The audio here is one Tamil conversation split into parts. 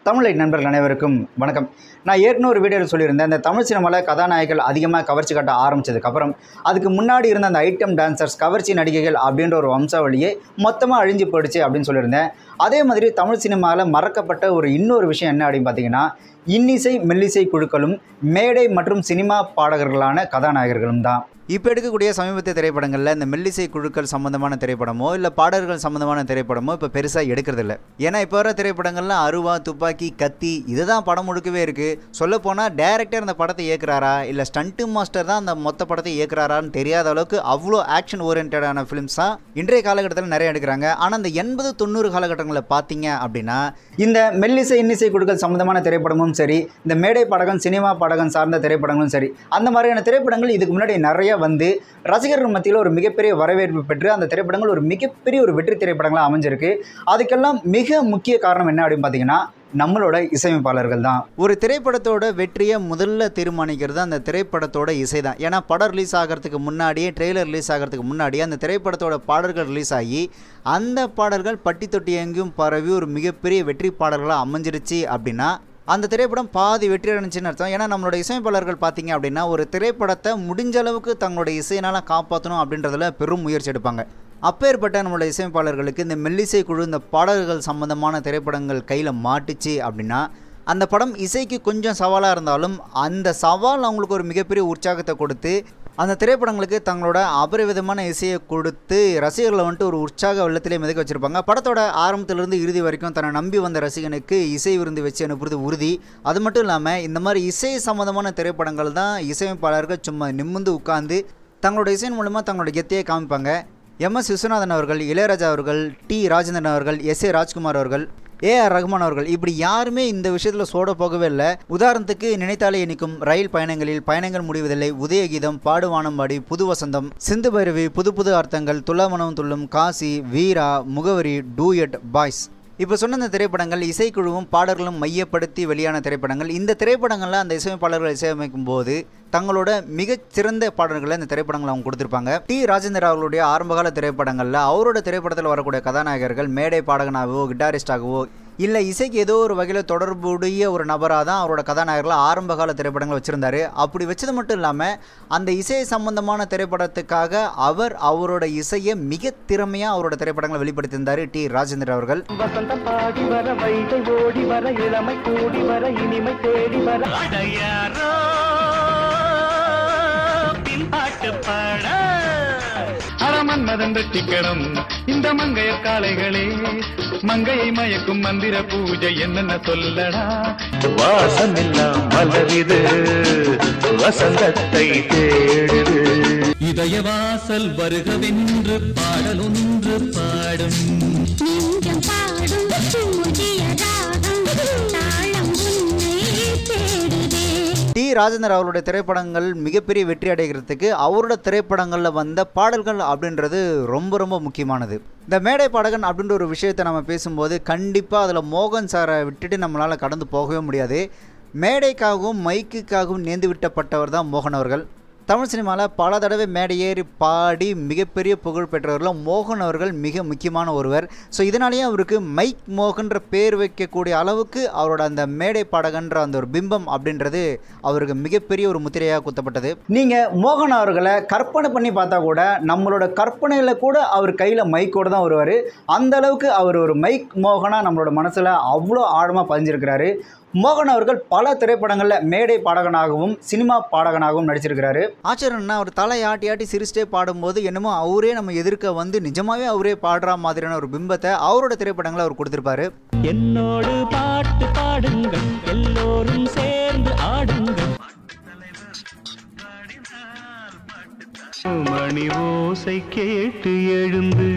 தமிழை நண்பர்கள் அனைவருக்கும் வணக்கம் நான் ஏற்கனவே ஒரு வீடியோவில் சொல்லியிருந்தேன் இந்த தமிழ் சினிமாவில் கதாநாயகிகள் அதிகமாக கவர்ச்சி காட்ட ஆரம்பிச்சதுக்கப்புறம் அதுக்கு முன்னாடி இருந்த அந்த ஐட்டம் டான்சர்ஸ் கவர்ச்சி நடிகைகள் அப்படின்ற ஒரு வம்சாவளியே மொத்தமாக அழிஞ்சு போயிடுச்சு அப்படின்னு சொல்லியிருந்தேன் அதே மாதிரி தமிழ் சினிமாவில் மறக்கப்பட்ட ஒரு இன்னொரு விஷயம் என்ன அப்படின்னு பார்த்தீங்கன்னா இன்னிசை மெல்லிசை குழுக்களும் மேடை மற்றும் சினிமா பாடகர்களான கதாநாயகர்களும் தான் இப்போ எடுக்கக்கூடிய சமீபத்திய திரைப்படங்களில் இந்த மெல்லிசை குழுக்கள் சம்மந்தமான திரைப்படமோ இல்லை பாடல்கள் சம்மந்தமான திரைப்படமோ இப்போ பெருசாக எடுக்கிறதில்ல ஏன்னா இப்போ வர திரைப்படங்கள்லாம் அருவா துப்பாக்கி கத்தி இதுதான் படம் முழுக்கவே இருக்குது சொல்லப்போனால் டேரக்டர் அந்த படத்தை இயக்குறாரா இல்லை ஸ்டண்ட்டு மாஸ்டர் தான் அந்த மொத்த படத்தை இயக்குறாரான்னு தெரியாத அளவுக்கு அவ்வளோ ஆக்ஷன் ஓரியன்டான ஃபிலிம்ஸ் தான் இன்றைய காலகட்டத்தில் நிறைய எடுக்கிறாங்க ஆனால் அந்த எண்பது தொண்ணூறு காலகட்டங்களில் பார்த்தீங்க அப்படின்னா இந்த மெல்லிசை இன்னிசை குழுக்கள் சம்மந்தமான திரைப்படமும் சரி இந்த மேடை பாடகம் சினிமா பாடகம் சார்ந்த திரைப்படங்களும் சரி அந்த மாதிரியான திரைப்படங்கள் இதுக்கு முன்னாடி நிறைய வந்து ரசிகர்கள் மத்தியில் ஒரு மிகப்பெரிய வரவேற்பு பெற்று அந்த திரைப்படங்கள் ஒரு மிகப்பெரிய ஒரு வெற்றி திரைப்படங்களாக அமைஞ்சிருக்கு அதுக்கெல்லாம் மிக முக்கிய காரணம் என்ன அப்படின்னு பார்த்தீங்கன்னா நம்மளோட இசையமைப்பாளர்கள் தான் ஒரு திரைப்படத்தோட வெற்றியை முதல்ல தீர்மானிக்கிறது அந்த திரைப்படத்தோட இசை தான் ஏன்னா படம் ரிலீஸ் ஆகிறதுக்கு முன்னாடியே ட்ரெய்லர் ரிலீஸ் ஆகிறதுக்கு முன்னாடியே அந்த திரைப்படத்தோட பாடல்கள் ரிலீஸ் ஆகி அந்த பாடல்கள் பட்டி தொட்டி எங்கேயும் பரவி ஒரு மிகப்பெரிய வெற்றி பாடல்களாக அமைஞ்சிருச்சு அப்படின்னா அந்த திரைப்படம் பாதி வெற்றி அடைஞ்சுன்னு அர்த்தம் ஏன்னா நம்மளோட இசையமைப்பாளர்கள் பார்த்தீங்க அப்படின்னா ஒரு திரைப்படத்தை முடிஞ்ச அளவுக்கு தங்களோட இசையினால் காப்பாற்றணும் அப்படின்றதுல பெரும் முயற்சி எடுப்பாங்க அப்பேற்பட்ட நம்மளோட இசையமைப்பாளர்களுக்கு இந்த மெல்லிசை குழு இந்த பாடல்கள் சம்பந்தமான திரைப்படங்கள் கையில் மாட்டுச்சு அப்படின்னா அந்த படம் இசைக்கு கொஞ்சம் சவாலாக இருந்தாலும் அந்த சவால் அவங்களுக்கு ஒரு மிகப்பெரிய உற்சாகத்தை கொடுத்து அந்த திரைப்படங்களுக்கு தங்களோட அபரிவிதமான இசையை கொடுத்து ரசிகர்களை வந்துட்டு ஒரு உற்சாக வெள்ளத்திலே மிதக்க வச்சுருப்பாங்க படத்தோட ஆரம்பத்திலிருந்து இறுதி வரைக்கும் தன்னை நம்பி வந்த ரசிகனுக்கு இசை விருந்து வச்சு அனுப்புறது உறுதி அது மட்டும் இல்லாமல் இந்த மாதிரி இசை சம்மந்தமான திரைப்படங்கள் தான் இசையமைப்பாளர்கள் சும்மா நிமிர்ந்து உட்கார்ந்து தங்களோட இசையின் மூலமாக தங்களோட கெத்தையை காமிப்பாங்க எம் எஸ் விஸ்வநாதன் அவர்கள் இளையராஜா அவர்கள் டி ராஜேந்திரன் அவர்கள் எஸ் ஏ ராஜ்குமார் அவர்கள் ஏ ஆர் ரஹ்மான் அவர்கள் இப்படி யாருமே இந்த விஷயத்தில் சோட போகவே இல்லை உதாரணத்துக்கு நினைத்தாலே இனிக்கும் ரயில் பயணங்களில் பயணங்கள் முடிவதில்லை உதயகீதம் பாடுவானம் பாடி புது வசந்தம் சிந்து பைரவி புது புது அர்த்தங்கள் துலாமணம் துள்ளும் காசி வீரா முகவரி டூயட் பாய்ஸ் இப்போ சொன்ன இந்த திரைப்படங்கள் இசைக்குழுவும் பாடல்களும் மையப்படுத்தி வெளியான திரைப்படங்கள் இந்த திரைப்படங்களில் அந்த இசையமைப்பாளர்கள் இசையமைக்கும் போது தங்களோட மிகச்சிறந்த பாடல்களை இந்த திரைப்படங்களை அவங்க கொடுத்துருப்பாங்க டி ராஜேந்திர அவர்களுடைய ஆரம்பகால திரைப்படங்களில் அவரோட திரைப்படத்தில் வரக்கூடிய கதாநாயகர்கள் மேடை பாடகனாகவோ கிட்டாரிஸ்டாகவோ இல்லை இசைக்கு ஏதோ ஒரு வகையில் தொடர்புடைய ஒரு நபராக தான் அவரோட கதாநாயகர்களை ஆரம்பகால திரைப்படங்கள் வச்சுருந்தாரு அப்படி வச்சது மட்டும் இல்லாமல் அந்த இசை சம்பந்தமான திரைப்படத்துக்காக அவர் அவரோட இசையை மிக திறமையாக அவரோட திரைப்படங்களை வெளிப்படுத்தியிருந்தார் டி ராஜேந்திர அவர்கள் வசந்தம் பாடி வர வைகை ஓடி வர இளமை கூடி வர இனிமை தேடி வர அடையாரோ பின்பாட்டு பாட அறமன்மதன் வெட்டிக்கணும் இந்த மங்கைய காளைகளே மங்கையை மயக்கும் மந்திர பூஜை என்னென்ன சொல்லடா வாசமெல்லாம் மலரிது வசந்தத்தை தேடுது இதயவாசல் வருகவென்று பாடலொன்று பாடும் நெஞ்சம் பாடும் புதிய ராகம் தாளம் உன்னை தேடுதே டி ராஜேந்தர் அவருடைய திரைப்படங்கள் மிகப்பெரிய வெற்றி அடைகிறதுக்கு அவரோட திரைப்படங்களில் வந்த பாடல்கள் அப்படின்றது ரொம்ப ரொம்ப முக்கியமானது இந்த மேடை பாடகன் அப்படின்ற ஒரு விஷயத்தை நம்ம பேசும்போது கண்டிப்பாக அதில் மோகன் சாரை விட்டுட்டு நம்மளால் கடந்து போகவே முடியாது மேடைக்காகவும் மைக்குக்காகவும் நேர்ந்து விட்டப்பட்டவர் தான் மோகன் அவர்கள் தமிழ் சினிமாவில் பல தடவை மேடையேறி பாடி மிகப்பெரிய புகழ் பெற்றவர்களும் மோகன் அவர்கள் மிக முக்கியமான ஒருவர் ஸோ இதனாலேயே அவருக்கு மைக் மோகன்ற பேர் வைக்கக்கூடிய அளவுக்கு அவரோட அந்த மேடை பாடகன்ற அந்த ஒரு பிம்பம் அப்படின்றது அவருக்கு மிகப்பெரிய ஒரு முத்திரையாக குத்தப்பட்டது நீங்கள் மோகன் அவர்களை கற்பனை பண்ணி பார்த்தா கூட நம்மளோட கற்பனையில் கூட அவர் கையில் மைக்கோடு தான் வருவார் அந்த அளவுக்கு அவர் ஒரு மைக் மோகனாக நம்மளோட மனசில் அவ்வளோ ஆழமாக பதிஞ்சிருக்கிறாரு மோகன் அவர்கள் பல திரைப்படங்களில் மேடை பாடகனாகவும் சினிமா பாடகனாகவும் நடிச்சிருக்கிறாரு ஆச்சரியம்னா அவர் தலை ஆட்டி ஆட்டி சிரிச்சிட்டே பாடும்போது என்னமோ அவரே நம்ம எதிர்க்க வந்து நிஜமாவே அவரே பாடுற மாதிரியான ஒரு பிம்பத்தை அவரோட திரைப்படங்களை அவர் கொடுத்திருப்பாரு என்னோடு பாட்டு பாடுங்கள் எல்லோரும் சேர்ந்து ஆடுங்கள் மணி ஓசை கேட்டு எழுந்து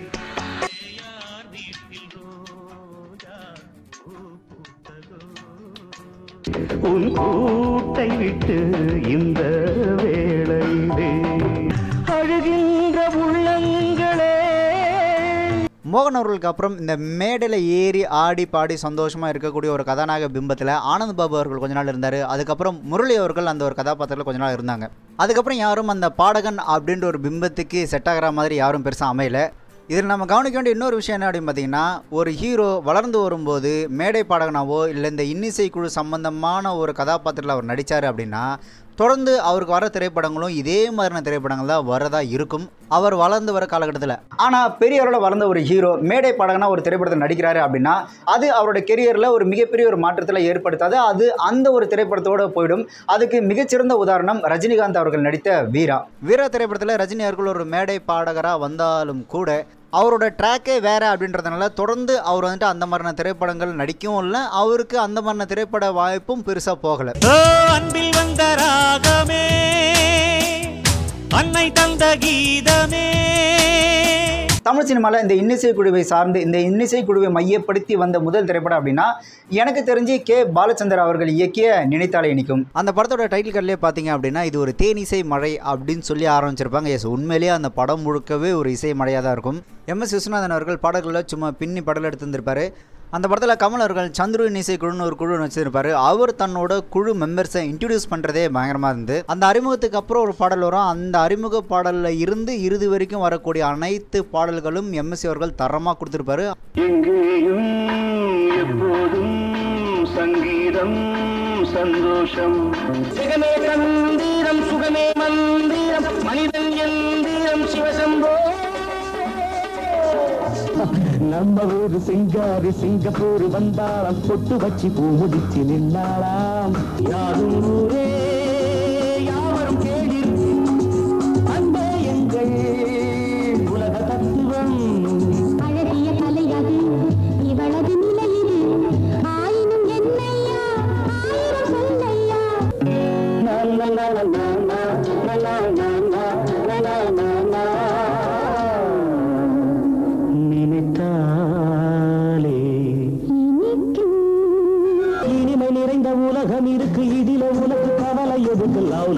உன் கூட்டை விட்டு இந்த வேளையிலே அழுகின்ற உள்ளங்களே மோகன் அவர்களுக்கு அப்புறம் இந்த மேடையில் ஏறி ஆடி பாடி சந்தோஷமாக இருக்கக்கூடிய ஒரு கதாநாயக பிம்பத்தில் ஆனந்த் பாபு அவர்கள் கொஞ்ச நாள் இருந்தார் அதுக்கப்புறம் முரளி அவர்கள் அந்த ஒரு கதாபாத்திரத்தில் கொஞ்ச நாள் இருந்தாங்க அதுக்கப்புறம் யாரும் அந்த பாடகன் அப்படின்ற ஒரு பிம்பத்துக்கு செட் ஆகிற மாதிரி யாரும் பெருசாக அமையல இதில் நம்ம கவனிக்க வேண்டிய இன்னொரு விஷயம் என்ன அப்படின்னு பார்த்தீங்கன்னா ஒரு ஹீரோ வளர்ந்து வரும்போது மேடை பாடகனாவோ இல்லை இந்த இன்னிசை குழு சம்பந்தமான ஒரு கதாபாத்திரத்தில் அவர் நடித்தார் அப்படின்னா தொடர்ந்து அவருக்கு வர திரைப்படங்களும் இதே மாதிரியான திரைப்படங்கள் தான் வரதா இருக்கும் அவர் வளர்ந்து வர காலகட்டத்தில் ஆனால் பெரிய அளவில் வளர்ந்த ஒரு ஹீரோ மேடை பாடகனா ஒரு திரைப்படத்தில் நடிக்கிறாரு அப்படின்னா அது அவரோட கெரியரில் ஒரு மிகப்பெரிய ஒரு மாற்றத்தில் ஏற்படுத்தாது அது அந்த ஒரு திரைப்படத்தோடு போயிடும் அதுக்கு மிகச்சிறந்த உதாரணம் ரஜினிகாந்த் அவர்கள் நடித்த வீரா வீரா திரைப்படத்தில் ரஜினி அவர்கள் ஒரு மேடை பாடகராக வந்தாலும் கூட அவரோட ட்ராக்கே வேறு அப்படின்றதுனால தொடர்ந்து அவர் வந்துட்டு அந்த மாதிரியான திரைப்படங்கள் நடிக்கவும் இல்லை அவருக்கு அந்த மாதிரியான திரைப்பட வாய்ப்பும் பெருசாக போகலை ஓ அன்பில் வந்த ராகமே அன்னை தந்த கீதமே தமிழ் சினிமாவில் இந்த இன்னிசை குழுவை சார்ந்து இந்த இன்னிசை குழுவை மையப்படுத்தி வந்த முதல் திரைப்படம் அப்படின்னா எனக்கு தெரிஞ்சு கே பாலச்சந்தர் அவர்கள் இயக்கிய நினைத்தாலே இனிக்கும் அந்த படத்தோட டைட்டில் கார்டிலே பார்த்தீங்க அப்படின்னா இது ஒரு தேனிசை மழை அப்படின்னு சொல்லி ஆரம்பிச்சிருப்பாங்க எஸ் உண்மையிலேயே அந்த படம் முழுக்கவே ஒரு இசை மழையாக தான் இருக்கும் எம் எஸ் விஸ்வநாதன் அவர்கள் பாடல்களில் சும்மா பின்னி படல் எடுத்திருந்திருப்பாரு அந்த படத்தில் கமல் அவர்கள் சந்துரு இசை குழுன்னு ஒரு குழு வச்சிருப்பாரு அவர் தன்னோட குழு மெம்பர்ஸை இன்ட்ரடியூஸ் பண்ணுறதே பயங்கரமாக இருந்து அந்த அறிமுகத்துக்கு அப்புறம் ஒரு பாடல் வரும் அந்த அறிமுக பாடலில் இருந்து இறுதி வரைக்கும் வரக்கூடிய அனைத்து பாடல்களும் எம்எஸ்சி அவர்கள் தரமாக கொடுத்துருப்பாரு எங்கேயும் எப்போதும் சங்கீதம் சந்தோஷம் சுகமே தந்திரம் சுகமே மந்திரம் மனிதன் எந்திரம் சிவசம்போ நம்ம ஊரு சிங்காரி சிங்கப்பூர் வந்தாளாம் பொட்டு வச்சு பூ முடிச்சு நின்னாளாம் யாரும் ஊரே யாவரும் கேளீர் அன்பே எங்கள் உலக தத்துவம் அழகிய தலையது இவளது நிலையிது ஆயினும் என்னையா ஆயிரம் சொல்லையா நினைத்தாலே இனிமை நிறைந்த உலகம் இருக்கு இதில உனக்கு கவலை எதுக்கு லவ்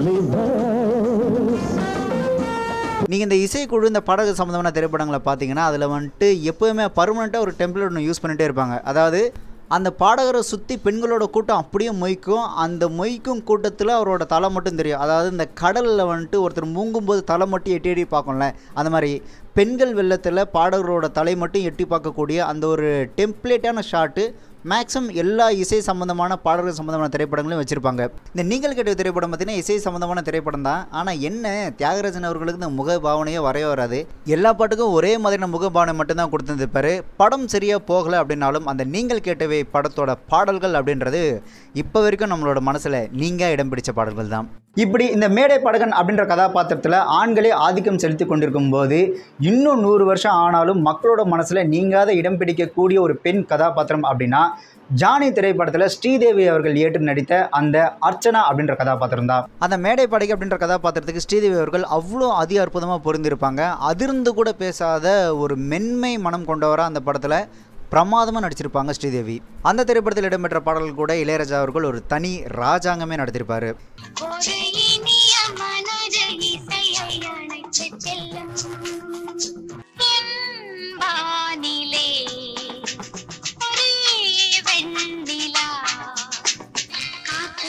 நீங்கள் இந்த இசைக்குழு இந்த படகு சம்மந்தமான திரைப்படங்களை பார்த்தீங்கன்னா அதில் வந்துட்டு எப்போவுமே பர்மனெண்ட்டாக ஒரு டெம்ப்ளேட் ஒன்று யூஸ் பண்ணிகிட்டே இருப்பாங்க அதாவது அந்த பாடகரை சுற்றி பெண்களோட கூட்டம் அப்படியே மொய்க்கும் அந்த மொய்க்கும் கூட்டத்தில் அவரோட தலை மட்டும் தெரியும் அதாவது இந்த கடலில் வந்துட்டு ஒருத்தர் மூங்கும்போது தலை மட்டும் எட்டி எட்டி பார்க்கும்ல அந்த மாதிரி பெண்கள் வெள்ளத்தில் பாடகரோட தலை மட்டும் எட்டி பார்க்கக்கூடிய அந்த ஒரு டெம்ப்ளேட்டான ஷாட்டு மேக்ஸிமம் எல்லா இசை சம்மந்தமான பாடல்கள் சம்மந்தமான திரைப்படங்களையும் வச்சுருப்பாங்க இந்த நீங்கள் கேட்ட திரைப்படம் பார்த்தீங்கன்னா இசை சம்மந்தமான திரைப்படம் தான் ஆனால் என்ன தியாகராஜன் அவர்களுக்கு இந்த முக பாவனையே வரைய வராது எல்லா பாட்டுக்கும் ஒரே மாதிரியான முக பாவனை மட்டும்தான் கொடுத்துருப்பாரு படம் சரியாக போகலை அப்படின்னாலும் அந்த நீங்கள் கேட்டவை படத்தோட பாடல்கள் அப்படின்றது இப்போ வரைக்கும் நம்மளோட மனசில் நீங்கள் இடம் பிடிச்ச பாடல்கள் தான் இப்படி இந்த மேடை படகன் அப்படின்ற கதாபாத்திரத்தில் ஆண்களே ஆதிக்கம் செலுத்தி கொண்டிருக்கும் போது இன்னும் நூறு வருஷம் ஆனாலும் மக்களோட மனசில் நீங்காத இடம் பிடிக்கக்கூடிய ஒரு பெண் கதாபாத்திரம் அப்படின்னா ஜானி திரைப்படத்தில் ஸ்ரீதேவி அவர்கள் ஏற்று நடித்த அந்த அர்ச்சனா அப்படின்ற கதாபாத்திரம் தான் அந்த மேடை படகை அப்படின்ற கதாபாத்திரத்துக்கு ஸ்ரீதேவி அவர்கள் அவ்வளோ அதி அற்புதமாக பொருந்திருப்பாங்க அதிர்ந்து கூட பேசாத ஒரு மென்மை மனம் கொண்டவராக அந்த படத்தில் பிரமாதமாக நடிச்சிருப்பாங்க ஸ்ரீதேவி அந்த திரைப்படத்தில் இடம்பெற்ற பாடல்கள் கூட இளையராஜா அவர்கள் ஒரு தனி ராஜாங்கமே நடத்திருப்பாரு ஒரு இனிய மனது இசையை அணைத்துச் செல்லும் என் வானிலே ஒரே வெண்ணிலா காத்து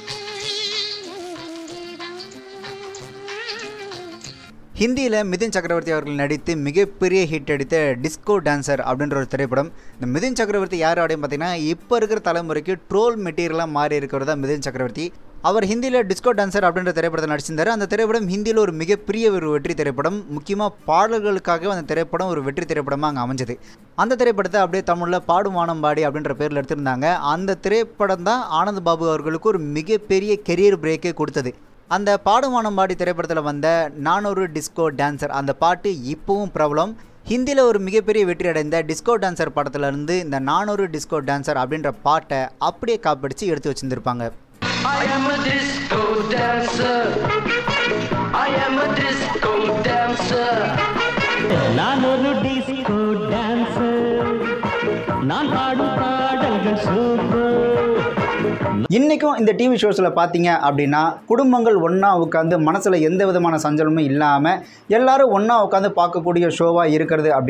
ஹிந்தியில் மிதுன் சக்கரவர்த்தி அவர்கள் நடித்து மிகப்பெரிய ஹிட் அடித்த டிஸ்கோ டான்சர் அப்படின்ற ஒரு திரைப்படம் இந்த மிதுன் சக்கரவர்த்தி யார் அப்படின்னு பார்த்தீங்கன்னா இப்போ இருக்கிற தலைமுறைக்கு ட்ரோல் மெட்டீரியலாக மாறி இருக்கிறது தான் மிதுன் சக்கரவர்த்தி அவர் ஹிந்தியில் டிஸ்கோ டான்சர் அப்படின்ற திரைப்படத்தை நடிச்சிருந்தார் அந்த திரைப்படம் ஹிந்தியில் ஒரு மிகப்பெரிய ஒரு வெற்றி திரைப்படம் முக்கியமாக பாடல்களுக்காகவே அந்த திரைப்படம் ஒரு வெற்றி திரைப்படமாக அங்கே அமைஞ்சது அந்த திரைப்படத்தை அப்படியே தமிழில் பாடும் வானம் பாடி அப்படின்ற பேரில் எடுத்திருந்தாங்க அந்த திரைப்படம் தான் ஆனந்த் பாபு அவர்களுக்கு ஒரு மிகப்பெரிய கெரியர் பிரேக்கே கொடுத்தது அந்த பாடுமானம் பாடி திரைப்படத்தில் வந்த நானூறு டிஸ்கோ டான்சர் அந்த பாட்டு இப்போவும் பிரபலம் ஹிந்தியில் ஒரு மிகப்பெரிய வெற்றி அடைந்த டிஸ்கோ டான்சர் படத்துல இருந்து இந்த நானூறு டிஸ்கோ டான்சர் அப்படின்ற பாட்டை அப்படியே காப்பிடிச்சு எடுத்து வச்சிருந்திருப்பாங்க I am a disco dancer. I am a disco dancer. நான் ஒரு டிஸ்கோ டான்சர் நான் பாடும் பாடல்கள் சூப்பர் இன்றைக்கும் இந்த டிவி ஷோஸில் பார்த்தீங்க அப்படின்னா குடும்பங்கள் ஒன்றா உட்காந்து மனசில் எந்த விதமான சஞ்சலமும் இல்லாமல் எல்லாரும் ஒன்றா உட்காந்து பார்க்கக்கூடிய ஷோவாக இருக்கிறது அப்படின்னா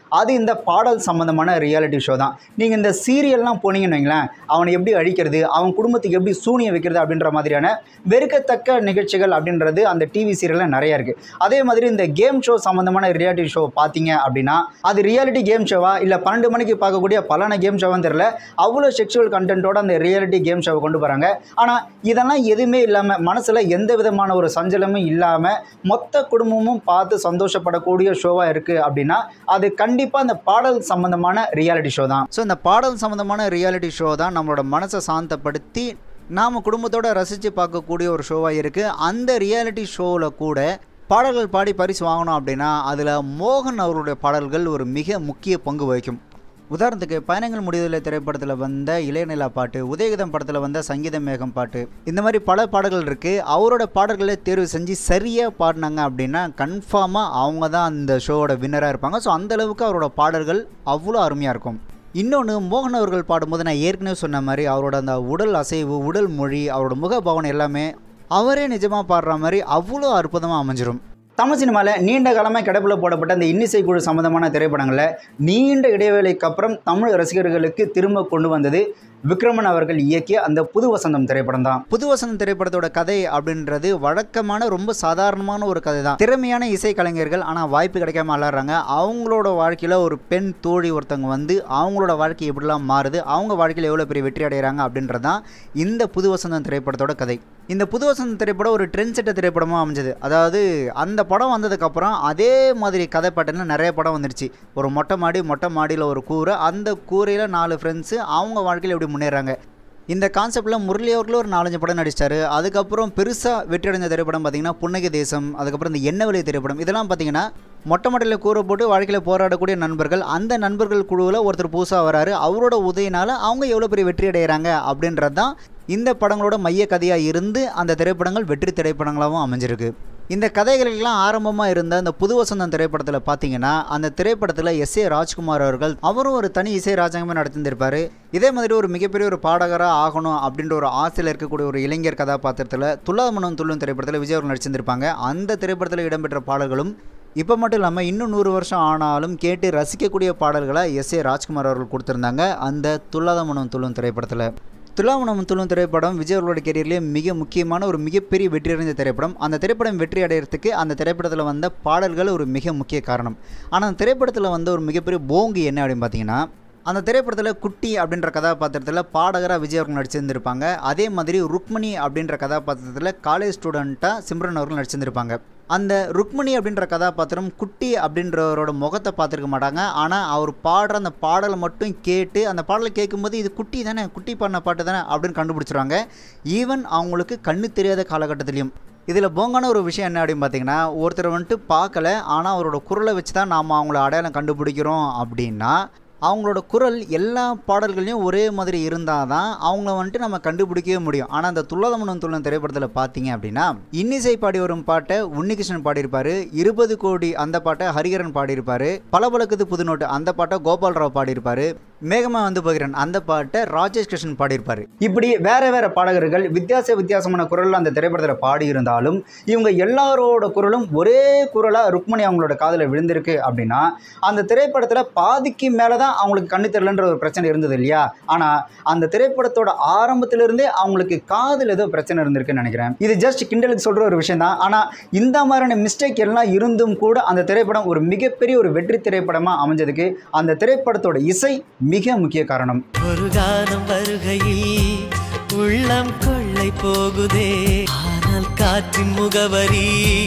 அது இந்த பாடல் சம்மந்தமான ரியாலிட்டி ஷோ தான் நீங்கள் இந்த சீரியல்லாம் போனீங்கன்னு வைங்களேன் அவனை எப்படி அழிக்கிறது அவன் குடும்பத்துக்கு எப்படி சூனியம் வைக்கிறது அப்படின்ற மாதிரியான வெறுக்கத்தக்க நிகழ்ச்சிகள் அப்படின்றது அந்த டிவி சீரியலில் நிறைய இருக்குது அதே மாதிரி இந்த கேம் ஷோ சம்மந்தமான ரியாலிட்டி ஷோ பார்த்தீங்க அப்படின்னா அது ரியாலிட்டி கேம் ஷோவா இல்லை பன்னெண்டு மணிக்கு பார்க்கக்கூடிய பலான கேம் ஷோவான்னு தெரில அவ்வளோ செக்ஷுவல் கண்டென்ட்டோட அந்த ரியாலிட்டி கேம் ஷோவை கொண்டு போகிறாங்க ஆனால் இதெல்லாம் எதுவுமே இல்லாமல் மனசில் எந்த விதமான ஒரு சஞ்சலமும் இல்லாமல் மொத்த குடும்பமும் பார்த்து சந்தோஷப்படக்கூடிய ஷோவாக இருக்குது அப்படின்னா அது கண்டிப்பாக அந்த பாடல் சம்மந்தமான ரியாலிட்டி ஷோ தான் ஸோ இந்த பாடல் சம்மந்தமான ரியாலிட்டி ஷோ தான் நம்மளோட மனசை சாந்தப்படுத்தி நாம் குடும்பத்தோட ரசித்து பார்க்கக்கூடிய ஒரு ஷோவாக இருக்குது அந்த ரியாலிட்டி ஷோவில் கூட பாடல்கள் பாடி பரிசு வாங்கணும் அப்படின்னா அதில் மோகன் அவருடைய பாடல்கள் ஒரு மிக முக்கிய பங்கு வகிக்கும் உதாரணத்துக்கு பயணங்கள் முடிவதில்லை திரைப்படத்தில் வந்த இளையநிலா பாட்டு உதயகிதம் படத்தில் வந்த சங்கீத மேகம் பாட்டு இந்த மாதிரி பல பாடல்கள் இருக்குது அவரோட பாடல்களை தேர்வு செஞ்சு சரியாக பாடினாங்க அப்படின்னா கன்ஃபார்மாக அவங்க தான் அந்த ஷோவோட வின்னராக இருப்பாங்க ஸோ அந்த அளவுக்கு அவரோட பாடல்கள் அவ்வளோ அருமையாக இருக்கும் இன்னொன்று மோகன் அவர்கள் பாடும்போது நான் ஏற்கனவே சொன்ன மாதிரி அவரோட அந்த உடல் அசைவு உடல் மொழி அவரோட முகபாவனை எல்லாமே அவரே நிஜமாக பாடுற மாதிரி அவ்வளோ அற்புதமாக அமைஞ்சிரும் தமிழ் சினிமாவில் நீண்ட காலமாக கிடப்பில் போடப்பட்ட அந்த இன்னிசை குழு சம்மந்தமான திரைப்படங்களில் நீண்ட இடைவேளைக்கு அப்புறம் தமிழ் ரசிகர்களுக்கு திரும்ப கொண்டு வந்தது விக்ரமன் அவர்கள் இயக்கிய அந்த புது வசந்தம் திரைப்படம் தான் புது வசந்தம் திரைப்படத்தோட கதை அப்படின்றது வழக்கமான ரொம்ப சாதாரணமான ஒரு கதை தான் திறமையான இசை கலைஞர்கள் ஆனால் வாய்ப்பு கிடைக்காம அலறாங்க அவங்களோட வாழ்க்கையில் ஒரு பெண் தோழி ஒருத்தவங்க வந்து அவங்களோட வாழ்க்கை எப்படிலாம் மாறுது அவங்க வாழ்க்கையில் எவ்வளோ பெரிய வெற்றி அடைகிறாங்க அப்படின்றது தான் இந்த புது வசந்தம் திரைப்படத்தோட கதை இந்த புது வசந்தம் திரைப்படம் ஒரு ட்ரெண்ட் செட்ட திரைப்படமாக அமைஞ்சது அதாவது அந்த படம் வந்ததுக்கப்புறம் அதே மாதிரி கதை பாட்டுன்னு நிறைய படம் வந்துடுச்சு ஒரு மொட்டை மாடி மொட்டை மாடியில் ஒரு கூரை அந்த கூரையில் நாலு ஃப்ரெண்ட்ஸு அவங்க வாழ்க்கையில் எப்படி முன்னேறாங்க இந்த கான்செப்டில் முரளி அவர்களும் ஒரு நாலஞ்சு படம் நடிச்சிட்டாரு அதுக்கப்புறம் பெருசாக வெற்றி அடைஞ்ச திரைப்படம் பார்த்தீங்கன்னா புன்னகை தேசம் அதுக்கப்புறம் இந்த எண்ணெய் வழி திரைப்படம் இதெல்லாம் பார்த்தீங்கன்னா மொட்டை மட்டையில் கூரை போட்டு வாழ்க்கையில் போராடக்கூடிய நண்பர்கள் அந்த நண்பர்கள் குழுவில் ஒருத்தர் புதுசாக வராரு அவரோட உதவினால் அவங்க எவ்வளோ பெரிய வெற்றி அடைகிறாங்க அப்படின்றது தான் இந்த படங்களோட மைய கதையாக இருந்து அந்த திரைப்படங்கள் வெற்றி திரைப்படங்களாகவும் அமைஞ்சிருக்கு இந்த கதைகளுக்கெல்லாம் ஆரம்பமாக இருந்த அந்த புது வசந்தம் திரைப்படத்தில் பார்த்தீங்கன்னா அந்த திரைப்படத்தில் எஸ் ஏ ராஜ்குமார் அவர்கள் அவரும் ஒரு தனி இசை ராஜாங்கமே நடத்தியிருப்பார் இதே மாதிரி ஒரு மிகப்பெரிய ஒரு பாடகராக ஆகணும் அப்படின்ற ஒரு ஆசையில் இருக்கக்கூடிய ஒரு இளைஞர் கதாபாத்திரத்தில் துல்லாமணம் துள்ளும் திரைப்படத்தில் விஜய் அவர்கள் நடிச்சிருந்திருப்பாங்க அந்த திரைப்படத்தில் இடம்பெற்ற பாடல்களும் இப்போ மட்டும் இல்லாமல் இன்னும் நூறு வருஷம் ஆனாலும் கேட்டு ரசிக்கக்கூடிய பாடல்களை எஸ் ஏ ராஜ்குமார் அவர்கள் கொடுத்துருந்தாங்க அந்த துல்லாதமனம் துள்ளும் திரைப்படத்தில் துலாவனம் துள்ளும் திரைப்படம் விஜய் அவர்களோட கெரியர்லேயே மிக முக்கியமான ஒரு மிகப்பெரிய வெற்றி அடைந்த திரைப்படம் அந்த திரைப்படம் வெற்றி அடையிறதுக்கு அந்த திரைப்படத்தில் வந்த பாடல்கள் ஒரு மிக முக்கிய காரணம் ஆனால் அந்த திரைப்படத்தில் வந்த ஒரு மிகப்பெரிய போங்கி என்ன அப்படின்னு பார்த்தீங்கன்னா அந்த திரைப்படத்தில் குட்டி அப்படின்ற கதாபாத்திரத்தில் பாடகராக விஜய் அவர்கள் நடிச்சிருந்திருப்பாங்க அதே மாதிரி ருக்மணி அப்படின்ற கதாபாத்திரத்தில் காலேஜ் ஸ்டூடெண்ட்டாக சிம்ரன் அவர்கள் நடிச்சிருந்திருப்பாங்க அந்த ருக்மணி அப்படின்ற கதாபாத்திரம் குட்டி அப்படின்றவரோட முகத்தை பார்த்துருக்க மாட்டாங்க ஆனால் அவர் பாடுற அந்த பாடலை மட்டும் கேட்டு அந்த பாடலை கேட்கும்போது இது குட்டி தானே குட்டி பாடின பாட்டு தானே அப்படின்னு கண்டுபிடிச்சிருவாங்க ஈவன் அவங்களுக்கு கண்ணு தெரியாத காலகட்டத்திலையும் இதில் போங்கான ஒரு விஷயம் என்ன அப்படின்னு பார்த்தீங்கன்னா ஒருத்தர் வந்துட்டு பார்க்கல ஆனால் அவரோட குரலை வச்சு தான் நாம் அவங்கள அடையாளம் கண்டுபிடிக்கிறோம் அப்படின்னா அவங்களோட குரல் எல்லா பாடல்கள்லையும் ஒரே மாதிரி இருந்தால் தான் அவங்கள வந்துட்டு நம்ம கண்டுபிடிக்கவே முடியும் ஆனால் அந்த துள்ளதமனம் துள்ளம் திரைப்படத்தில் பார்த்தீங்க அப்படின்னா இன்னிசை பாடி வரும் பாட்டை உன்னிகிருஷ்ணன் பாடியிருப்பாரு இருபது கோடி அந்த பாட்டை ஹரிகரன் பாடியிருப்பாரு பளபளக்குது புதுநோட்டு அந்த பாட்டை கோபால்ராவ் பாடியிருப்பாரு மேகமா வந்து போகிறேன் அந்த பாட்டை ராஜேஷ் கிருஷ்ணன் பாடியிருப்பாரு இப்படி வேற வேற பாடகர்கள் வித்தியாச வித்தியாசமான குரலில் அந்த திரைப்படத்தில் பாடியிருந்தாலும் இவங்க எல்லாரோட குரலும் ஒரே குரலாக ருக்மணி அவங்களோட காதில் விழுந்திருக்கு அப்படின்னா அந்த திரைப்படத்தில் பாதிக்கு மேலே தான் அவங்களுக்கு கண்ணு தெரியலன்ற ஒரு பிரச்சனை இருந்தது இல்லையா ஆனால் அந்த திரைப்படத்தோட ஆரம்பத்திலிருந்தே அவங்களுக்கு காதில் ஏதோ பிரச்சனை இருந்திருக்குன்னு நினைக்கிறேன் இது ஜஸ்ட் கிண்டலுக்கு சொல்கிற ஒரு விஷயம் தான் ஆனால் இந்த மாதிரியான மிஸ்டேக் எல்லாம் இருந்தும் கூட அந்த திரைப்படம் ஒரு மிகப்பெரிய ஒரு வெற்றி திரைப்படமாக அமைஞ்சதுக்கு அந்த திரைப்படத்தோட இசை மிக முக்கிய காரணம் ஒரு காலம் வருகையில் உள்ளம் கொள்ளை போகுதே ஆனால் காற்றின் முகவரி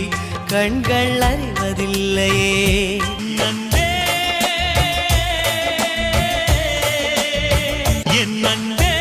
கண்கள் அறிவதில்லையே நண்பே, என் நண்பே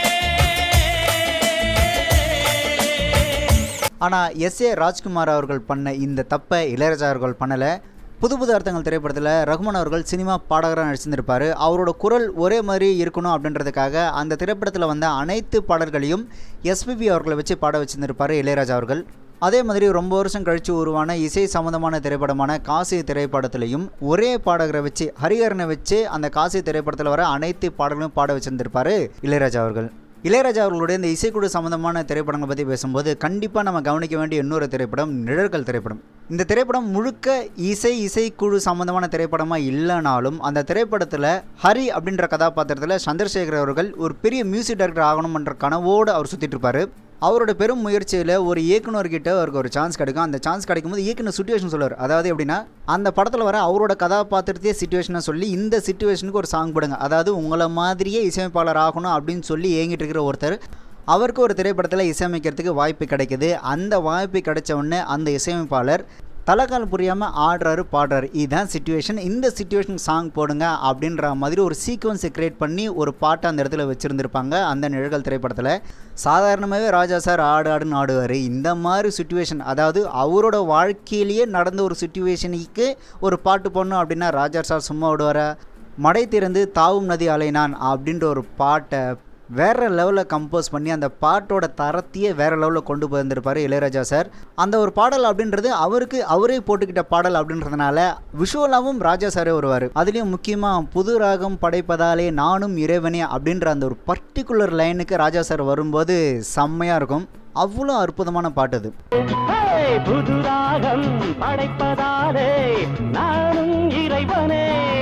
ஆனால் எஸ் ஏ ராஜ்குமார் அவர்கள் பண்ண இந்த தப்பை இளையராஜா அவர்கள் பண்ணலை புது புது அர்த்தங்கள் திரைப்படத்தில் ரகுமான் அவர்கள் சினிமா பாடகராக நடிச்சிருந்திருப்பார் அவரோட குரல் ஒரே மாதிரி இருக்கணும் அப்படின்றதுக்காக அந்த திரைப்படத்தில் வந்த அனைத்து பாடல்களையும் எஸ்பிபி அவர்களை வச்சு பாட வச்சிருந்திருப்பார் இளையராஜா அவர்கள் அதே மாதிரி ரொம்ப வருஷம் கழித்து உருவான இசை சம்மந்தமான திரைப்படமான காசி திரைப்படத்திலையும் ஒரே பாடகரை வச்சு ஹரிஹரனை வச்சு அந்த காசி திரைப்படத்தில் வர அனைத்து பாடல்களையும் பாட வச்சிருந்திருப்பாரு இளையராஜா அவர்கள் இளையராஜா அவர்களுடைய இந்த இசைக்குழு சம்மந்தமான திரைப்படங்களை பற்றி பேசும்போது கண்டிப்பாக நம்ம கவனிக்க வேண்டிய இன்னொரு திரைப்படம் நிழல்கள் திரைப்படம் இந்த திரைப்படம் முழுக்க இசை இசைக்குழு சம்மந்தமான திரைப்படமாக இல்லைனாலும் அந்த திரைப்படத்தில் ஹரி அப்படின்ற கதாபாத்திரத்தில் சந்திரசேகர் அவர்கள் ஒரு பெரிய மியூசிக் டைரக்டர் ஆகணும்ன்ற கனவோடு அவர் சுற்றிட்டு இருப்பார் அவரோட பெரும் முயற்சியில் ஒரு இயக்குனர்கிட்ட அவருக்கு ஒரு சான்ஸ் கிடைக்கும் அந்த சான்ஸ் கிடைக்கும்போது இயக்குனர் சுச்சுவேஷன் சொல்லுவார் அதாவது எப்படின்னா அந்த படத்தில் வர அவரோட கதாபாத்திரத்தையே சுச்சுவேஷனை சொல்லி இந்த சுச்சுவேஷனுக்கு ஒரு சாங் போடுங்க அதாவது உங்களை மாதிரியே இசையமைப்பாளர் ஆகணும் அப்படின்னு சொல்லி ஏங்கிட்டு இருக்கிற ஒருத்தர் அவருக்கு ஒரு திரைப்படத்தில் இசையமைக்கிறதுக்கு வாய்ப்பு கிடைக்குது அந்த வாய்ப்பு கிடைச்ச உடனே அந்த இசையமைப்பாளர் தலைக்கால் புரியாமல் ஆடுறாரு பாடுறாரு இதுதான் சுச்சுவேஷன் இந்த சுச்சுவேஷன் சாங் போடுங்க அப்படின்ற மாதிரி ஒரு சீக்வன்ஸை கிரியேட் பண்ணி ஒரு பாட்டை அந்த இடத்துல வச்சுருந்துருப்பாங்க அந்த நிழல்கள் திரைப்படத்தில் சாதாரணமாகவே ராஜா சார் ஆடு ஆடுன்னு ஆடுவார் இந்த மாதிரி சுச்சுவேஷன் அதாவது அவரோட வாழ்க்கையிலேயே நடந்த ஒரு சுச்சுவேஷனுக்கு ஒரு பாட்டு போடணும் அப்படின்னா ராஜா சார் சும்மா விடுவாரா மடை திறந்து தாவும் நதி அலைனான் அப்படின்ற ஒரு பாட்டை வேறு லெவலில் கம்போஸ் பண்ணி அந்த பாட்டோட தரத்தையே வேறு லெவலில் கொண்டு போயிருந்திருப்பார் இளையராஜா சார் அந்த ஒரு பாடல் அப்படின்றது அவருக்கு அவரே போட்டுக்கிட்ட பாடல் அப்படின்றதுனால விஷுவலாகவும் ராஜா சாரே வருவார் அதுலேயும் முக்கியமாக புது ராகம் படைப்பதாலே நானும் இறைவனே அப்படின்ற அந்த ஒரு பர்டிகுலர் லைனுக்கு ராஜா சார் வரும்போது செம்மையாக இருக்கும் அவ்வளோ அற்புதமான பாட்டு அது ஹே, புது ராகம் படைப்பதாலே நானும் இறைவனே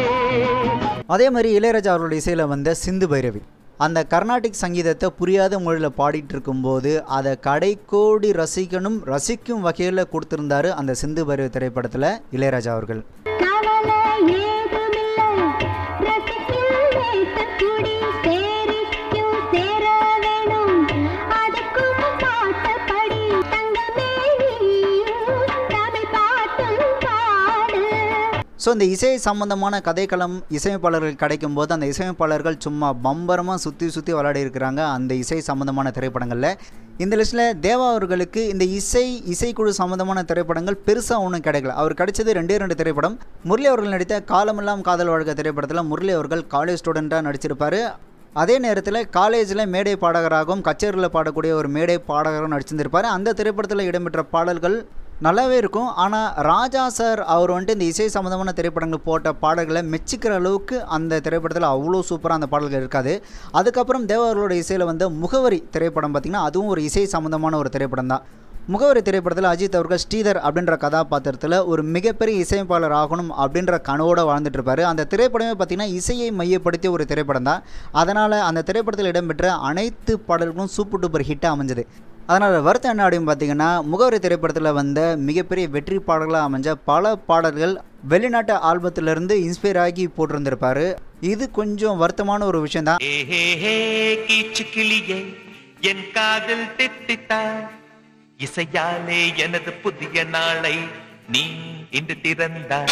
அதே மாதிரி இளையராஜா அவர்களுடைய இசையில் வந்த சிந்து பைரவி அந்த கர்நாடிக் சங்கீதத்தை புரியாத மொழியில் பாடிட்டு இருக்கும்போது அதை கடைக்கோடி ரசிக்கணும் ரசிக்கும் வகையில் கொடுத்துருந்தாரு அந்த சிந்து பைரவி திரைப்படத்தில் இளையராஜா அவர்கள் கவலை ஏதுமில்லை ரசிக்கும் நேசக்குடி சேரிக்கும் சேர வேணும் அதுக்கும் பாட்டப்படி தங்கமே நீயும் தமிழ் பாட்டும் பாடு ஸோ இந்த இசை சம்பந்தமான கதைக்களம் இசையமைப்பாளர்கள் கிடைக்கும் போது அந்த இசையமைப்பாளர்கள் சும்மா பம்பரமாக சுற்றி சுற்றி விளையாடி இருக்கிறாங்க அந்த இசை சம்பந்தமான திரைப்படங்களில் இந்த லிஸ்ட்டில் தேவா அவர்களுக்கு இந்த இசை இசைக்குழு சம்பந்தமான திரைப்படங்கள் பெருசாக ஒன்றும் கிடைக்கல அவர் கிடைச்சது ரெண்டே ரெண்டு திரைப்படம் முரளி அவர்கள் நடித்த காலமெல்லாம் காதல் வாழ்க்கை திரைப்படத்தில் முரளி அவர்கள் காலேஜ் ஸ்டூடெண்ட்டாக நடிச்சிருப்பார் அதே நேரத்தில் காலேஜில் மேடை பாடகராகவும் கச்சேரியில் பாடக்கூடிய ஒரு மேடை பாடகராகவும் நடிச்சிருந்திருப்பார் அந்த திரைப்படத்தில் இடம்பெற்ற பாடல்கள் நல்லாவே இருக்கும் ஆனால் ராஜா சார் அவர் வந்துட்டு இந்த இசை சம்மந்தமான திரைப்படங்கள் போட்ட பாடல்களை மெச்சிக்கிற அளவுக்கு அந்த திரைப்படத்தில் அவ்வளோ சூப்பராக அந்த பாடல்கள் இருக்காது அதுக்கப்புறம் தேவா அவர்களோட இசையில் வந்த முகவரி திரைப்படம் பார்த்திங்கன்னா அதுவும் ஒரு இசை சம்மந்தமான ஒரு திரைப்படம் தான் முகவரி திரைப்படத்தில் அஜித் அவர்கள் ஸ்ரீதர் அப்படின்ற கதாபாத்திரத்தில் ஒரு மிகப்பெரிய இசையமைப்பாளர் ஆகணும் அப்படின்ற கனவோடு வாழ்ந்துட்டு இருப்பாரு அந்த திரைப்படமே பார்த்திங்கன்னா இசையை மையப்படுத்திய ஒரு திரைப்படம் தான் அதனால் அந்த திரைப்படத்தில் இடம்பெற்ற அனைத்து பாடல்களும் சூப்பர் டூப்பர் ஹிட்டாக அமைஞ்சது அதனால் வருத்தம் என்ன அப்படின்னு பார்த்தீங்கன்னா முகவரி திரைப்படத்தில் வந்த மிகப்பெரிய வெற்றி பாடல்களாக அமைஞ்ச பல பாடல்கள் வெளிநாட்டு ஆல்பத்திலிருந்து இன்ஸ்பயர் ஆகி போட்டிருந்திருப்பாரு இது கொஞ்சம் வருத்தமான ஒரு விஷயம் தான் ஏஹே கீச்சுக்கிளியே என் காதில் தித்தித்தாய் இசையாலே எனது புதிய நாளை நீ இன்று திறந்தாய்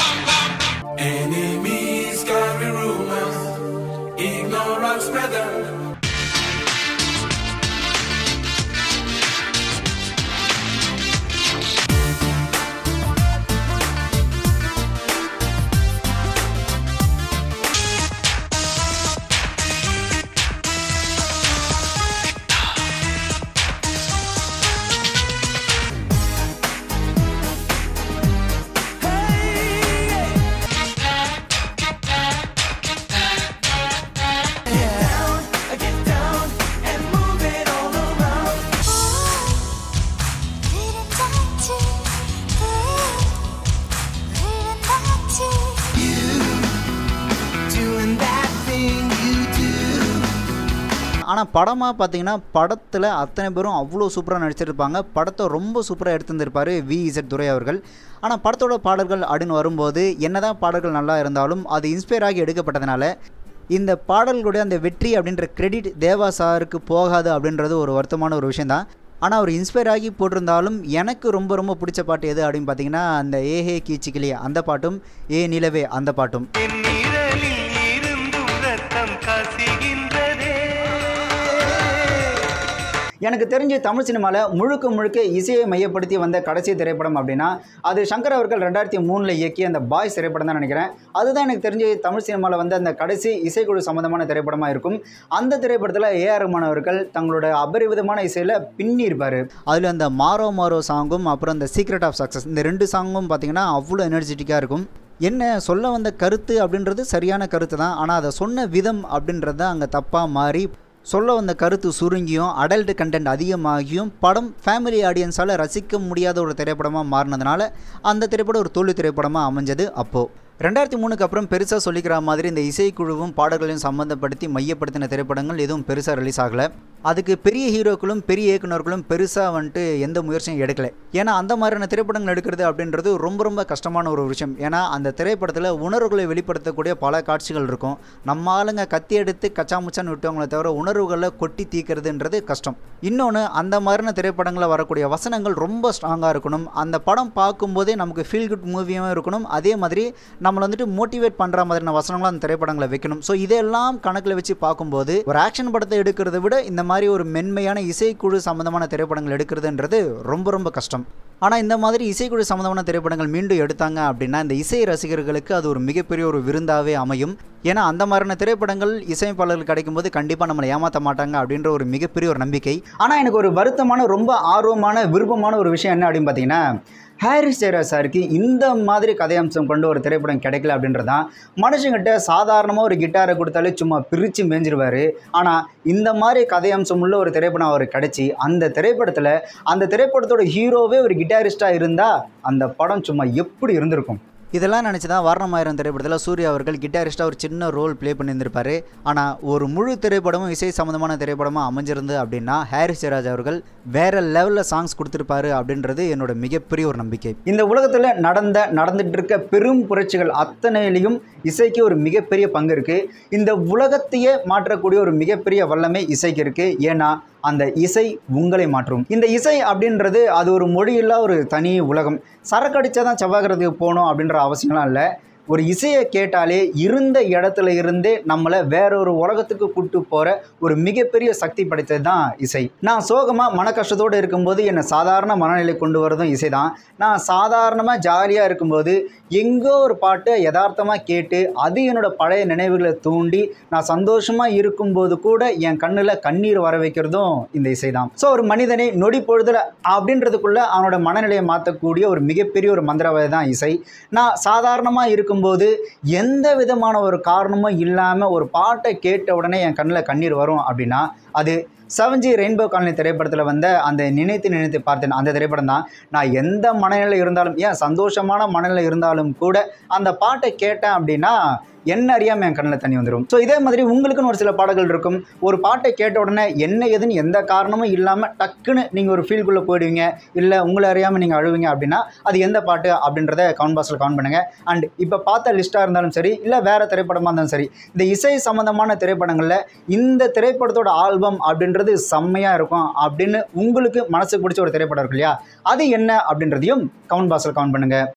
Enemies carry rumors, ignorance spread them. விருந்தாச்சு விருந்தாச்சு ஆனால் படமாக பார்த்தீங்கன்னா படத்தில் அத்தனை பேரும் அவ்வளோ சூப்பராக நடிச்சிருப்பாங்க படத்தை ரொம்ப சூப்பராக எடுத்திருந்திருப்பார் வி இசட் துரை அவர்கள் ஆனால் படத்தோட பாடல்கள் அப்படின்னு வரும்போது என்னதான் பாடல்கள் நல்லா இருந்தாலும் அது இன்ஸ்பயர் ஆகி எடுக்கப்பட்டதுனால இந்த பாடல்களுடைய அந்த வெற்றி அப்படின்ற கிரெடிட் தேவா சாருக்கு போகாது அப்படின்றது ஒரு வருத்தமான ஒரு விஷயந்தான் ஆனால் அவர் இன்ஸ்பயர் ஆகி போட்டிருந்தாலும் எனக்கு ரொம்ப ரொம்ப பிடிச்ச பாட்டு எது அப்படின்னு பார்த்தீங்கன்னா அந்த ஏஹே கீச்சிக்கிளியே அந்த பாட்டும் ஏ நிலவே அந்த பாட்டும் என் நிழலில் இருந்தும் ரத்தம் கசிகின்றதே எனக்கு தெரிஞ்சு தமிழ் சினிமாவில் முழுக்க முழுக்க இசையை மையப்படுத்தி வந்த கடைசி திரைப்படம் அப்படின்னா அது சங்கர் அவர்கள் ரெண்டாயிரத்தி மூணில் இயக்கிய அந்த பாய்ஸ் திரைப்படம் தான் நினைக்கிறேன் அதுதான் எனக்கு தெரிஞ்சு தமிழ் சினிமாவில் வந்து அந்த கடைசி இசைக்குழு சம்மந்தமான திரைப்படமாக இருக்கும் அந்த திரைப்படத்தில் ஏஆர் ரஹ்மான் அவர்கள் தங்களோட அபரிவிதமான இசையில் பின்னி இருப்பார் அதில் அந்த மாரோ மாரோ சாங்கும் அப்புறம் அந்த சீக்ரெட் ஆஃப் சக்ஸஸ் இந்த ரெண்டு சாங்கும் பார்த்தீங்கன்னா அவ்வளோ எனர்ஜெட்டிக்காக இருக்கும் என்ன சொல்ல வந்த கருத்து அப்படின்றது சரியான கருத்து தான் ஆனால் அதை சொன்ன விதம் அப்படின்றது தான் அங்கே தப்பாக மாறி சொல்ல வந்த கருத்து சுருங்கியும் அடல்ட் கண்டென்ட் அதிகமாகியும் படம் ஃபேமிலி ஆடியன்ஸால் ரசிக்க முடியாத ஒரு திரைப்படமாக மாறினதுனால அந்த திரைப்படம் ஒரு தோல்வி திரைப்படமாக அமைஞ்சது அப்போது ரெண்டாயிரத்தி மூணுக்கு அப்புறம் பெருசாக சொல்லிக்கிற மாதிரி இந்த இசைக்குழுவும் பாடல்களையும் சம்மந்தப்படுத்தி மையப்படுத்தின திரைப்படங்கள் எதுவும் பெருசாக ரிலீஸ் ஆகலை அதுக்கு பெரிய ஹீரோக்களும் பெரிய இயக்குனர்களும் பெருசாக வந்துட்டு எந்த முயற்சியும் எடுக்கலை ஏன்னா அந்த மாதிரியான திரைப்படங்கள் எடுக்கிறது அப்படின்றது ரொம்ப ரொம்ப கஷ்டமான ஒரு விஷயம் ஏன்னா அந்த திரைப்படத்தில் உணர்வுகளை வெளிப்படுத்தக்கூடிய பல காட்சிகள் இருக்கும் நம்ம ஆளுங்க கத்தி எடுத்து கச்சாமுச்சான்னு விட்டவங்களே தவிர உணர்வுகளை கொட்டி தீக்கிறதுன்றது கஷ்டம் இன்னொன்று அந்த மாதிரியான திரைப்படங்களில் வரக்கூடிய வசனங்கள் ரொம்ப ஸ்ட்ராங்காக இருக்கணும் அந்த படம் பார்க்கும்போதே நமக்கு ஃபீல் குட் மூவியும் இருக்கணும் அதே மாதிரி நம்மளை வந்துட்டு மோட்டிவேட் பண்ணுற மாதிரியான வசனங்களும் அந்த திரைப்படங்களை வைக்கணும் ஸோ இதெல்லாம் கணக்கில் வச்சு பார்க்கும்போது ஒரு ஆக்ஷன் படத்தை எடுக்கிறத விட இந்த மாதிரி ஒரு மென்மையான இசைக்குழு சம்மந்தமான திரைப்படங்கள் எடுக்கிறதுன்றது ரொம்ப ரொம்ப கஷ்டம் ஆனால் இந்த மாதிரி இசைக்குழு சம்மந்தமான திரைப்படங்கள் மீண்டும் எடுத்தாங்க அப்படின்னா இந்த இசை ரசிகர்களுக்கு அது ஒரு மிகப்பெரிய ஒரு விருந்தாவே அமையும் ஏன்னா அந்த மாதிரியான திரைப்படங்கள் இசையமைப்பாளர்கள் கிடைக்கும்போது கண்டிப்பாக நம்மளை ஏமாற்ற மாட்டாங்க அப்படின்ற ஒரு மிகப்பெரிய ஒரு நம்பிக்கை ஆனால் எனக்கு ஒரு வருத்தமான ரொம்ப ஆர்வமான விருப்பமான ஒரு விஷயம் என்ன அப்படின்னு பார்த்தீங்கன்னா ஹாரிஸ் ஜெயராஜ் சாருக்கு இந்த மாதிரி கதையம்சம் கொண்டு ஒரு திரைப்படம் கிடைக்கல அப்படின்றது தான் மனுஷங்கிட்ட சாதாரணமாக ஒரு கிட்டாரை கொடுத்தாலே சும்மா பிரித்து மேஞ்சிருவார் ஆனால் இந்த மாதிரி கதையம்சம் உள்ள ஒரு திரைப்படம் அவருக்கு கிடச்சி அந்த திரைப்படத்தில் அந்த திரைப்படத்தோட ஹீரோவே ஒரு கிட்டாரிஸ்டாக இருந்தால் அந்த படம் சும்மா எப்படி இருந்திருக்கும் இதெல்லாம் நினச்சி தான் வாரணமாயிரம் திரைப்படத்தில் சூர்யா அவர்கள் கிட்டாரிஸ்டாக ஒரு சின்ன ரோல் ப்ளே பண்ணியிருந்திருப்பாரு ஆனால் ஒரு முழு திரைப்படமும் இசை சம்மந்தமான திரைப்படமாக அமைஞ்சிருந்து அப்படின்னா ஹாரிஸ் ஜெயராஜ் அவர்கள் வேற லெவலில் சாங்ஸ் கொடுத்துருப்பாரு அப்படின்றது என்னோட மிகப்பெரிய ஒரு நம்பிக்கை இந்த உலகத்தில் நடந்த நடந்துட்டு இருக்க பெரும் புரட்சிகள் அத்தனையிலையும் இசைக்கு ஒரு மிகப்பெரிய பங்கு இருக்குது இந்த உலகத்தையே மாற்றக்கூடிய ஒரு மிகப்பெரிய வல்லமை இசைக்கு இருக்குது ஏன்னா அந்த இசை உங்களை மாற்றும் இந்த இசை அப்படின்றது அது ஒரு மொழியில்லா ஒரு தனி உலகம் சரக்கு அடித்தா தான் செவ்வாய்க்கிறதுக்கு போகணும் அப்படின்ற அவசியம்லாம் இல்லை ஒரு இசையை கேட்டாலே இருந்த இடத்துல இருந்தே நம்மளை வேற ஒரு உலகத்துக்கு கூட்டு போகிற ஒரு மிகப்பெரிய சக்தி படைத்தது தான் இசை நான் சோகமாக மன கஷ்டத்தோடு இருக்கும்போது என்னை சாதாரண மனநிலை கொண்டு வரதும் இசை தான் நான் சாதாரணமாக ஜாலியாக இருக்கும்போது எங்கோ ஒரு பாட்டை யதார்த்தமாக கேட்டு அது என்னோட பழைய நினைவுகளை தூண்டி நான் சந்தோஷமாக இருக்கும்போது கூட என் கண்ணில் கண்ணீர் வர வைக்கிறதும் இந்த இசை தான் ஸோ ஒரு மனிதனை நொடி பொழுதுல அப்படின்றதுக்குள்ள அவனோட மனநிலையை மாற்றக்கூடிய ஒரு மிகப்பெரிய ஒரு மந்திரவாதி தான் இசை நான் சாதாரணமாக இருக்கும்போது எந்த விதமான ஒரு காரணமும் இல்லாமல் ஒரு பாட்டை கேட்ட உடனே என் கண்ணில் கண்ணீர் வரும் அப்படின்னா அது செவன்ஜி ரெயின்போ காலனி திரைப்படத்தில் வந்த அந்த நினைத்து நினைத்து பார்த்தேன் அந்த திரைப்படம் தான் நான் எந்த மனநிலை இருந்தாலும் ஏன் சந்தோஷமான மனநிலை இருந்தாலும் கூட அந்த பாட்டை கேட்டேன் அப்படின்னா என்ன அறியாமல் என் கண்ணில் தண்ணி வந்துடும் ஸோ இதே மாதிரி உங்களுக்குன்னு ஒரு சில பாடல்கள் இருக்கும் ஒரு பாட்டை கேட்ட உடனே என்ன ஏதுன்னு எந்த காரணமும் இல்லாமல் டக்குன்னு நீங்கள் ஒரு ஃபீல்குள்ளே போயிடுவீங்க இல்லை உங்களை அறியாமல் நீங்கள் அழுவீங்க அப்படின்னா அது எந்த பாட்டு அப்படின்றத கவுண்ட் பாக்ஸில் கவுண்ட் பண்ணுங்கள் அண்ட் இப்போ பார்த்த லிஸ்ட்டாக இருந்தாலும் சரி இல்லை வேறு திரைப்படமாக இருந்தாலும் சரி இந்த இசை சம்மந்தமான திரைப்படங்களில் இந்த திரைப்படத்தோட ஆல்பம் அப்படின்றது செம்மையாக இருக்கும் அப்படின்னு உங்களுக்கு மனசுக்கு பிடிச்ச ஒரு திரைப்படம் இருக்கு இல்லையா அது என்ன அப்படின்றதையும் கவுண்ட் பாக்ஸில் கவுண்ட் பண்ணுங்கள்